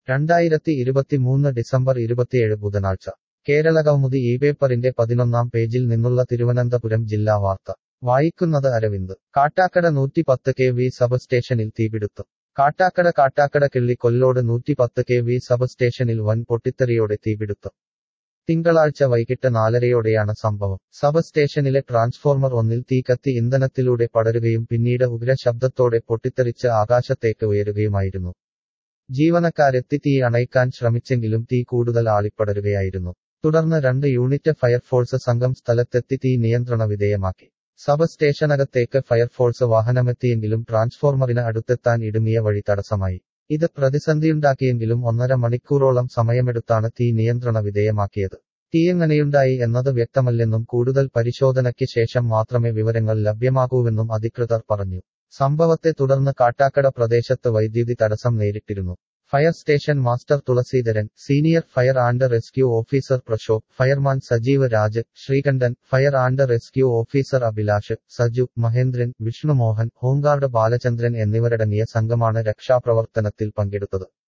രണ്ടായിരത്തി ഇരുപത്തിമൂന്ന് ഡിസംബർ ഇരുപത്തിയേഴ് ബുധനാഴ്ച കേരളകൗമുദി ഈ പേപ്പറിന്റെ പതിനൊന്നാം പേജിൽ നിന്നുള്ള തിരുവനന്തപുരം ജില്ലാ വാർത്ത വായിക്കുന്നത് അരവിന്ദ് കാട്ടാക്കട നൂറ്റിപ്പത്ത് കെ വി സബ് സ്റ്റേഷനിൽ തീപിടുത്തം കാട്ടാക്കട കാട്ടാക്കട കിള്ളി കൊല്ലോട് നൂറ്റിപ്പത്ത് കെ വി സബ് സ്റ്റേഷനിൽ വൻ പൊട്ടിത്തെറിയോടെ തീപിടുത്തം തിങ്കളാഴ്ച വൈകിട്ട് നാലരയോടെയാണ് സംഭവം സബ് സ്റ്റേഷനിലെ ട്രാൻസ്ഫോർമർ ഒന്നിൽ തീ കത്തി ഇന്ധനത്തിലൂടെ പടരുകയും പിന്നീട് ഉഗ്ര ശബ്ദത്തോടെ പൊട്ടിത്തെറിച്ച് ആകാശത്തേക്ക് ഉയരുകയുമായിരുന്നു ജീവനക്കാരെത്തി തീ അണയ്ക്കാൻ ശ്രമിച്ചെങ്കിലും തീ കൂടുതൽ ആളിപ്പടരുകയായിരുന്നു തുടർന്ന് രണ്ട് യൂണിറ്റ് ഫയർഫോഴ്സ് സംഘം സ്ഥലത്തെത്തി തീ നിയന്ത്രണ വിധേയമാക്കി സബ് സ്റ്റേഷനകത്തേക്ക് ഫയർഫോഴ്സ് വാഹനമെത്തിയെങ്കിലും ട്രാൻസ്ഫോർമറിന് അടുത്തെത്താൻ ഇടുങ്ങിയ വഴി തടസ്സമായി ഇത് പ്രതിസന്ധിയുണ്ടാക്കിയെങ്കിലും ഒന്നര മണിക്കൂറോളം സമയമെടുത്താണ് തീ നിയന്ത്രണ വിധേയമാക്കിയത് തീയെങ്ങനെയുണ്ടായി എന്നത് വ്യക്തമല്ലെന്നും കൂടുതൽ പരിശോധനയ്ക്ക് ശേഷം മാത്രമേ വിവരങ്ങൾ ലഭ്യമാകൂവെന്നും അധികൃതർ പറഞ്ഞു സംഭവത്തെ തുടർന്ന് കാട്ടാക്കട പ്രദേശത്ത് വൈദ്യുതി തടസ്സം നേരിട്ടിരുന്നു fire station master Thulaseedharan senior fire and rescue officer Prashobh fireman Sajeev Raj Sreekandan fire and rescue officer Abhilash Saju Mahendran Vishnumohan home guard Balachandran എന്നിവരടങ്ങിയ സംഘമാണ് രക്ഷാപ്രവർത്തനത്തിൽ പങ്കെടുത്തത്